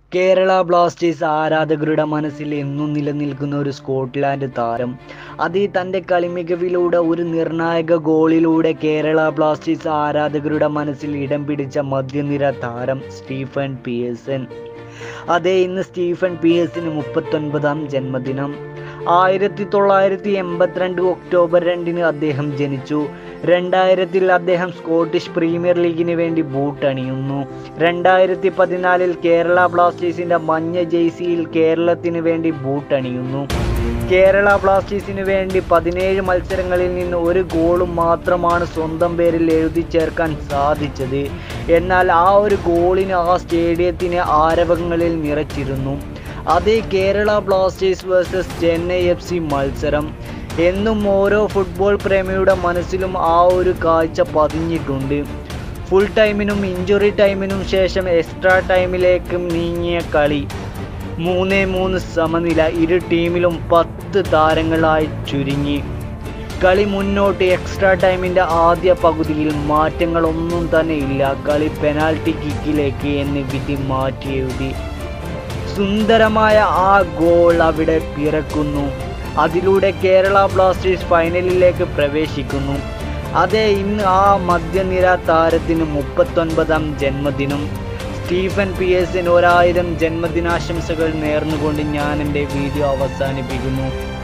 Kerala Blasters ആരാധകരുടെ മനസ്സിൽ എന്നും നിലനിൽക്കുന്ന ഒരു സ്കോട്ട്ലാൻഡ് താരം അത് തൻ്റെ കളിമികവിലൂടെ ഒരു നിർണായക ഗോളിലൂടെ കേരള ബ്ലാസ്റ്റേഴ്സ് ആരാധകരുടെ മനസ്സിൽ ഇടം പിടിച്ച മധ്യനിര താരം സ്റ്റീഫൻ പിയേഴ്സൺ അതെ ഇന്ന് സ്റ്റീഫൻ പിയേഴ്സിന് മുപ്പത്തൊൻപതാം ജന്മദിനം ആയിരത്തി തൊള്ളായിരത്തി എൺപത്തിരണ്ട് ഒക്ടോബർ രണ്ടിന് അദ്ദേഹം ജനിച്ചു രണ്ടായിരത്തിൽ അദ്ദേഹം സ്കോട്ടിഷ് പ്രീമിയർ ലീഗിന് വേണ്ടി ബൂട്ട് അണിയുന്നു രണ്ടായിരത്തി പതിനാലിൽ കേരള ബ്ലാസ്റ്റേഴ്സിന്റെ മഞ്ഞ ജേഴ്സിയിൽ കേരളത്തിന് വേണ്ടി ബൂട്ട് അണിയുന്നു കേരള ബ്ലാസ്റ്റേഴ്സിന് വേണ്ടി പതിനേഴ് മത്സരങ്ങളിൽ നിന്ന് ഒരു ഗോളും മാത്രമാണ് സ്വന്തം പേരിൽ എഴുതി ചേർക്കാൻ സാധിച്ചത് എന്നാൽ ആ ഒരു ഗോളിന് ആ സ്റ്റേഡിയത്തിന് ആരവങ്ങളിൽ നിറച്ചിരുന്നു അതേ Kerala Blasters versus Chennai F C മത്സരം എന്നും ഓരോ ഫുട്ബോൾ പ്രേമിയുടെ മനസ്സിലും ആ ഒരു കാഴ്ച പതിഞ്ഞിട്ടുണ്ട് ഫുൾ ടൈമിനും ഇഞ്ചുറി ടൈമിനും ശേഷം എക്സ്ട്രാ ടൈമിലേക്കും നീങ്ങിയ കളി മൂന്നേ മൂന്ന് സമനില ഇരു ടീമിലും പത്ത് താരങ്ങളായി ചുരുങ്ങി കളി മുന്നോട്ട് എക്സ്ട്രാ ടൈമിൻ്റെ ആദ്യ പകുതിയിൽ മാറ്റങ്ങളൊന്നും തന്നെ ഇല്ല കളി പെനാൽറ്റി കിക്കിലേക്ക് എന്ന് വിധി മാറ്റി എഴുതി സുന്ദരമായ ആ ഗോൾ അവിടെ പിറക്കുന്നു അതിലൂടെ കേരള ബ്ലാസ്റ്റേഴ്സ് ഫൈനലിലേക്ക് പ്രവേശിക്കുന്നു അതെ ഇന്ന് ആ മധ്യനിര താരത്തിന് മുപ്പത്തൊൻപതാം ജന്മദിനം സ്റ്റീഫൻ പി എസിന് ഒരായിരം ജന്മദിനാശംസകൾ നേർന്നുകൊണ്ട് ഞാൻ എൻ്റെ വീഡിയോ അവസാനിപ്പിക്കുന്നു